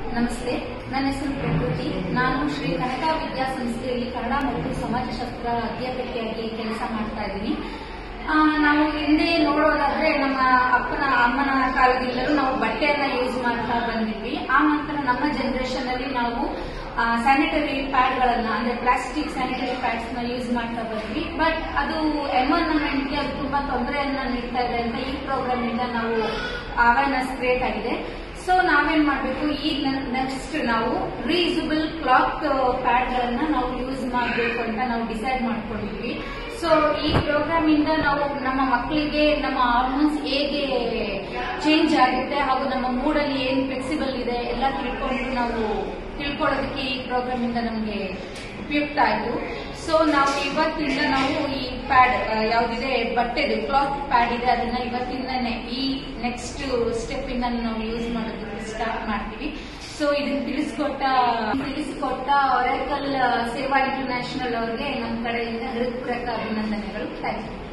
ನಮಸ್ತೆ ನನ್ನ ಹೆಸರು ಪ್ರಕೃತಿ ನಾನು ಶ್ರೀ ಕನಕ ವಿದ್ಯಾಸಂಸ್ಥೆಯಲ್ಲಿ ಕನ್ನಡ ಮತ್ತು ಸಮಾಜಶಾಸ್ತ್ರ ಅಧ್ಯಾಪಕಿಯಾಗಿ ಕೆಲಸ ಮಾಡ್ತಾ ಇದ್ದೀನಿ ಆ, ನಾವು ಹಿಂದೆ ನೋಡೋದಾದ್ರೆ ನಮ್ಮ ಅಪ್ಪನ ಅಮ್ಮನ ಕಾಲದಿಂದಲೂ ನಾವು ಬಟ್ಟೆಯನ್ನ ಯೂಸ್ ಮಾಡ್ತಾ ಬಂದಿದ್ವಿ ಆ ನಂತರ ನಮ್ಮ ಜನರೇಷನ್ ಅಲ್ಲಿ ನಾವು ಸ್ಯಾನಿಟರಿ ಪ್ಯಾಡ್ಗಳನ್ನ ಅಂದ್ರೆ ಪ್ಲಾಸ್ಟಿಕ್ ಸ್ಯಾನಿಟರಿ ಪ್ಯಾಡ್ಸ್ ನ ಯೂಸ್ ಮಾಡ್ತಾ ಬಂದ್ವಿ ಬಟ್ ಅದು ಎನ್ವೈರನ್ಮೆಂಟ್ ಗೆ ಅದು ತುಂಬಾ ತೊಂದರೆಯನ್ನ ನೀಡ್ತಾ ಇದೆ ಅಂತ ಈ ಪ್ರೋಗ್ರಾಮ್ ಇಂದ ನಾವು ಅವೇರ್ನೆಸ್ ಕ್ರಿಯೇಟ್ ಆಗಿದೆ ಸೊ ನಾವೇನ್ ಮಾಡ್ಬೇಕು ಈಗ ನೆಕ್ಸ್ಟ್ ನಾವು ರೀಯೂಸಬಲ್ ಕ್ಲಾತ್ ಪ್ಯಾಡ್ ಗಳನ್ನ ನಾವು ಯೂಸ್ ಮಾಡಬೇಕು ಅಂತ ನಾವು ಡಿಸೈಡ್ ಮಾಡ್ಕೊಂಡಿದ್ವಿ ಸೊ ಈ ಪ್ರೋಗ್ರಾಮ್ ಇಂದ ನಾವು ನಮ್ಮ ಮಕ್ಕಳಿಗೆ ನಮ್ಮ ಹಾರ್ಮೋನ್ಸ್ ಹೇಗೆ ಚೇಂಜ್ ಆಗುತ್ತೆ ಹಾಗೂ ನಮ್ಮ ಮೂಡಲ್ಲಿ ಏನ್ ಫ್ಲೆಕ್ಸಿಬಲ್ ಇದೆ ಎಲ್ಲ ತಿಳ್ಕೊಂಡು ನಾವು ತಿಳ್ಕೊಳ್ಳೋದಕ್ಕೆ ಈ ಪ್ರೋಗ್ರಾಮ್ ಇಂದ ನಮಗೆ ಉಪಯುಕ್ತ ಆಯ್ತು ಸೊ ನಾವು ಇವತ್ತಿಂದ ನಾವು ಈ ಪ್ಯಾಡ್ ಯಾವ್ದಿದೆ ಬಟ್ಟೆದು ಕ್ಲಾತ್ ಪ್ಯಾಡ್ ಇದೆ ಅದನ್ನ ಇವತ್ತಿಂದಾನೆ ಈ ನೆಕ್ಸ್ಟ್ ಸ್ಟೆಪ್ ಇಂದ ನಾವು ಯೂಸ್ ಮಾಡೋದಕ್ಕೆ ಸ್ಟಾರ್ಟ್ ಮಾಡ್ತೀವಿ ಸೊ ಇದನ್ನ ತಿಳಿಸ್ಕೊಟ್ಟ ತಿಳಿಸಿಕೊಟ್ಟ ಒರೆಕಲ್ ಸೇವಾ ಇಂಟರ್ನ್ಯಾಷನಲ್ ಅವ್ರಿಗೆ ನಮ್ಮ ಕಡೆಯಿಂದ ಹೃತ್ಪೂರ್ವಕ ಅಭಿನಂದನೆಗಳು ಥ್ಯಾಂಕ್ ಯು